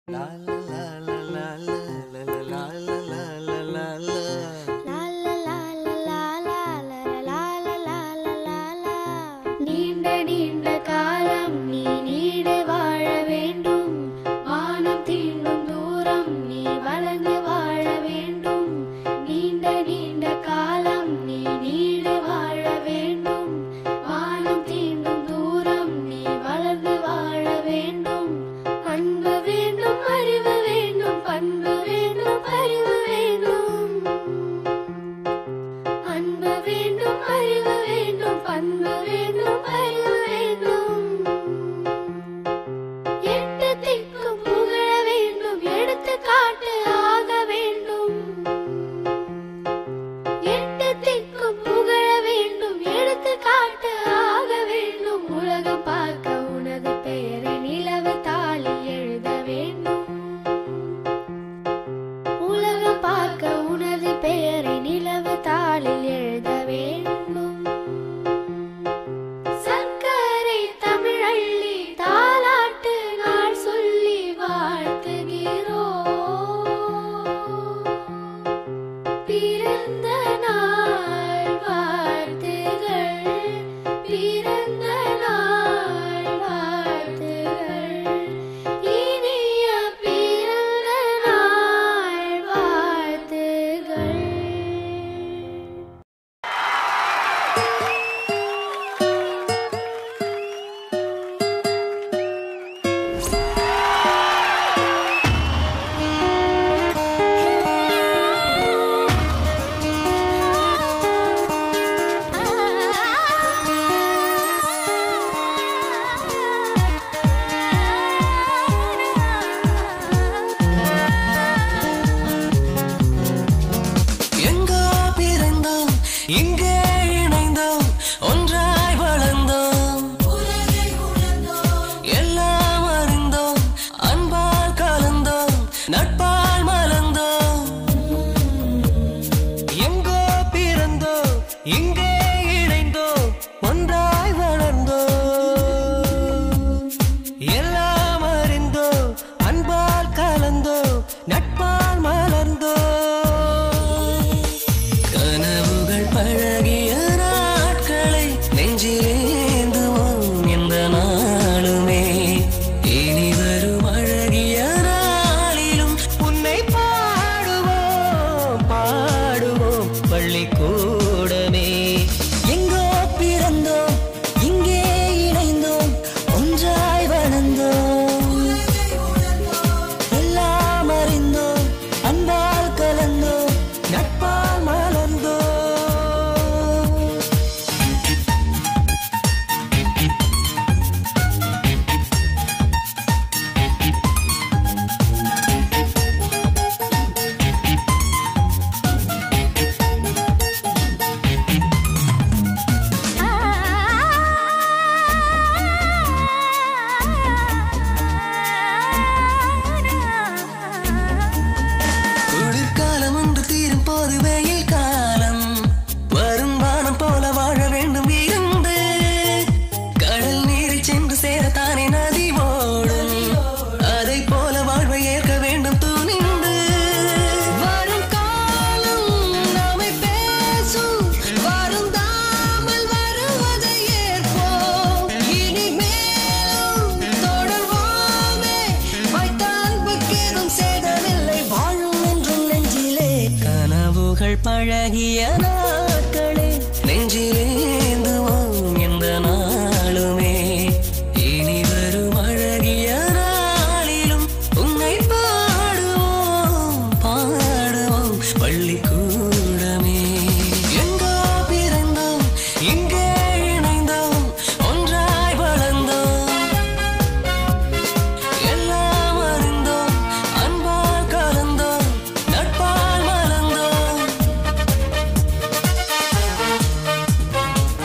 நீண்ட நீண்ட காலம் நீ நீடு வாழ வேண்டும் வானம் தீண்டும் தூரம் நீ வளர்ந்து வாழ வேண்டும் நீண்ட நீண்ட காலம் நீ நீடு வாழ வேண்டும் வானம் தீண்டும் தூரம் நீ வளர்ந்து வாழ வேண்டும் அன்பு வேண்டும் அறிவு வேண்டும் பண்பு வேண்டும் அறிவு வேண்டும் அன்பு வேண்டும் அறிவு வேண்டும் பண்பு வேண்டும் அறிவு வேண்டும் எட்டு திக்கும் புகழ வேண்டும் எடுத்துக்காட்டு ஆக வேண்டும் எட்டு திக்கும் புகழ வேண்டும் எடுத்துக்காட்டு ஆக வேண்டும் உலகம் பார்க்க உனது பெயரை நிலவு தாளில் எழுத வேண்டும் உலகம் பார்க்க உனது பெயரை நிலவு தாளில் எழுத வேண்டும் சர்க்கரை தமிழள்ளி தாலாட்டு நாள் சொல்லி வாழ்த்துகிறோம் பிறந்த நாள் வாழ்த்துகள் பிறந்த நாள் வாழ்த்துகள் இனிய பிறந்த நாள் வாழ்த்துகள் எங்கோ பிறந்தோம் இங்கே இணைந்தோம் ஒன்றாய் வளர்ந்தோம் எல்லாம் அறிந்தோம் அன்பால் கலந்தோம் நட்பால் மலர்ந்தோம் எங்கோ பிறந்தோம் இங்கே இணைந்தோம் ஒன்றாய் வளர்ந்தோம் எல்லாம் அறிந்தோம் அன்பால் கலந்தோம் நட்பால் மலர்ந்தோம் கனவுகள் பழகிய நாட்களை நெஞ்சிலேந்துவோம் இந்த நாளுமே இனி வரும் அழகிய நாளிலும் உன்னை பாடுவோம் பாடுவோம் பள்ளிக்கூடமே எங்கோ பிறந்தோம் இங்கே இணைந்தோம் ஒன்றாய் வளர்ந்தோம் எல்லாம் அறிந்தோம் அன்பால் கலந்தோம் நட்பால் மலர்ந்தோம் குளிர்காலம் ஒன்று தீரும் போது வெயில் காலம் வரும் வானம் போல வாழ வேண்டும் இருந்து கடல் நீரில் சென்று சேரத்தானே நதி ஓடும் அதை போல வாழ்வை ஏற்க வேண்டும் துணிந்து வரும் காலம் நாமை பேசும் வருந்தாமல் வருவதை ஏற்போம் இனிமேலும் தொடர்வோமே வைத்த அன்புக்கேதும் சேதமில்லை வாழும் என்றும் நெஞ்சிலே கனவுகள் பழகிய நாட்களே நெஞ்சிலேந்துவோம் எந்த நாளுமே இனி வரும் அழகிய நாளிலும் உன்னை பாடுவோம் பாடுவோம் பள்ளிக்கூடமே எங்கோ பிறந்தோம் இங்கே இணைந்தோம் ஒன்றாய் வளர்ந்தோம் எல்லாம் அறிந்தோம் அன்பால் கலந்தோம் நட்பால் மலர்ந்தோம்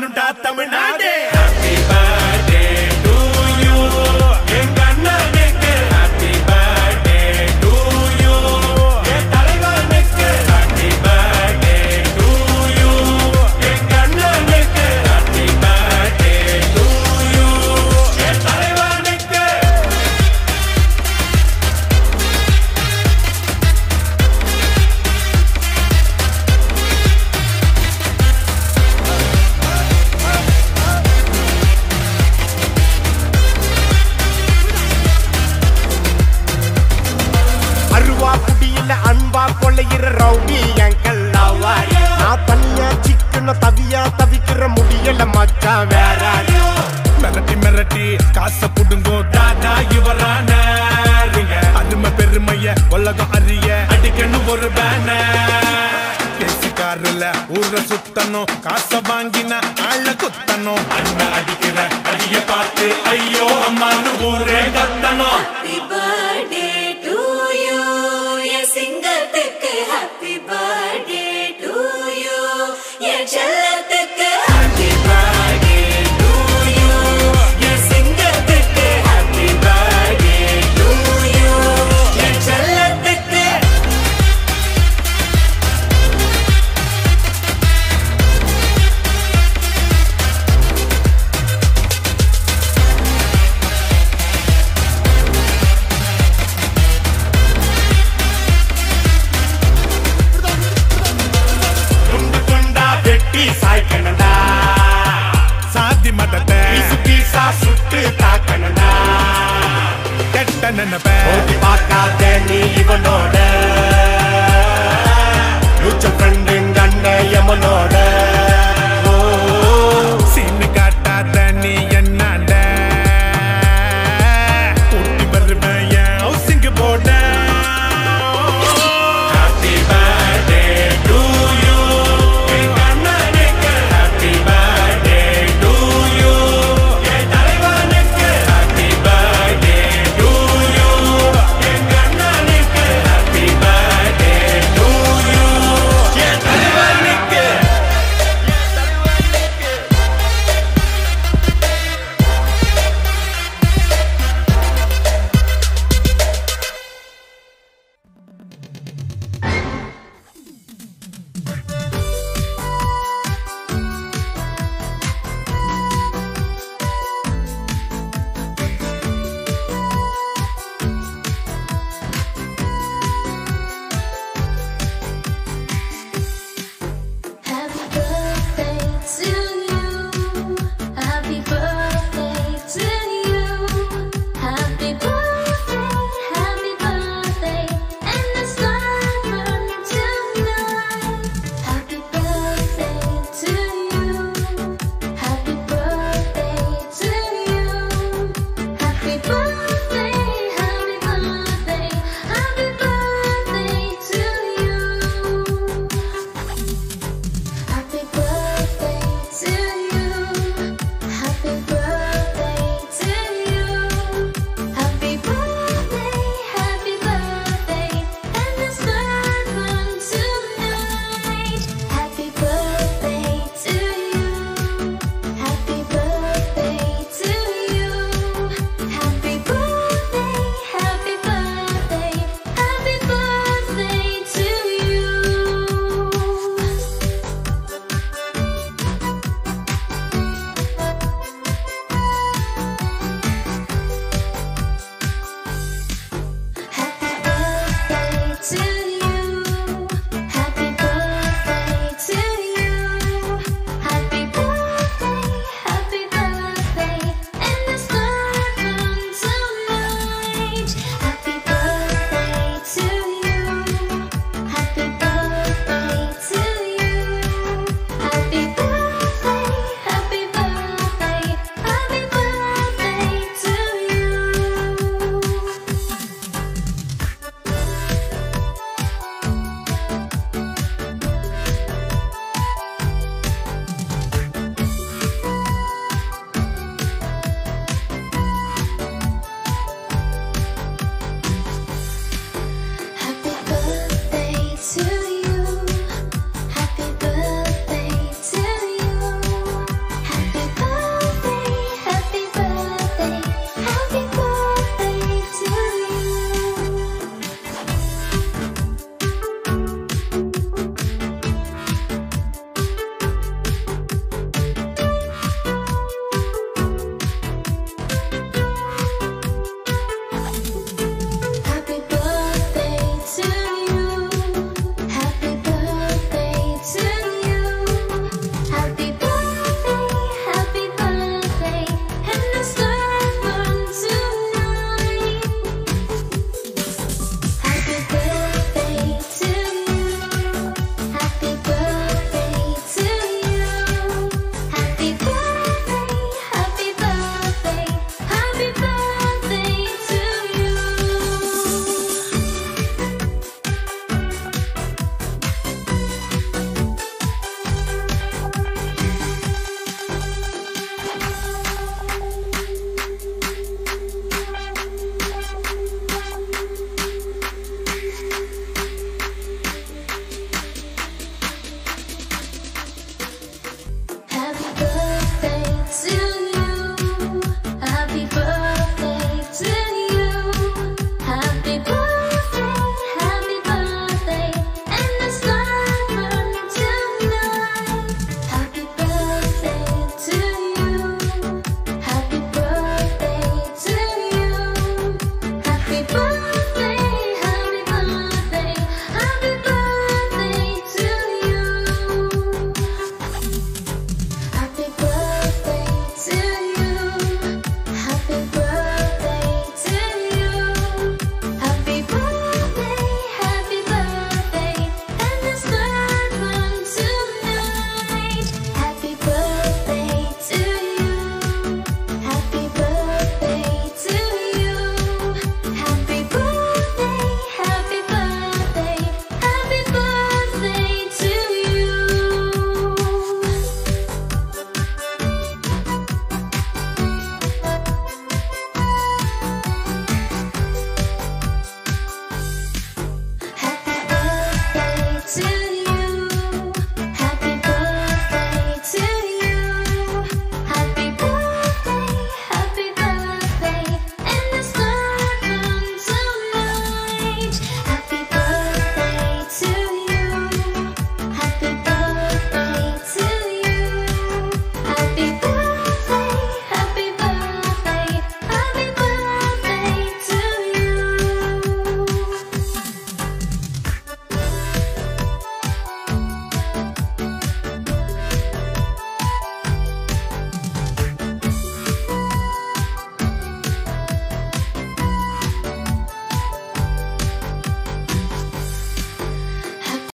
வாழணும்டா Tamil Nadu happy birthday to you எங்க அண்ணனுக்கு ஹாப்பி பர்த்டே டு யூ என் தலைவனுக்கு ஹாப்பி பர்த்டே டு யூ எங்க அண்ணனுக்கு ஹாப்பி பர்த்டே டு யூ என் தலைவனுக்கு அருவா குடியில அன்பா கொள்ளையிற ரவுடி எங்கள் லவ்வாரி நான் தனியா சிக்கன தவியா தவிக்கிற முடியல மச்சான் வேற மிரட்டி மிரட்டி காசை புடுங்கோ தாதா இவரான அருமை பெருமைய உலகம் அறிய அடிக்கணும் ஒரு பேனர் பேசிக்காருல ஊர சுத்தணும் காசை வாங்கின ஆள குத்தணும் அண்ணன் அடிக்கிற அடிய பார்த்து ஐயோ அம்மான்னு ஊரே கத்தணும் ஹாப்பி பர்த்டே டு யூ என் சிங்கத்துக்கு ஹாப்பி பர்த்டே டு யூ என் செல்லத்துக்கு ஹாப்பி பர்த்டே டு யூ என் சிங்கத்துக்கு ஹாப்பி பர்த்டே டு யூ என் செல்லத்துக்கு துண்டு துண்டா வெட்டி சாய்க்கணும்டா சாதி மதத்தை பீசு பீசா சுட்டு தாக்கணும்டா கெட்ட நினைப்ப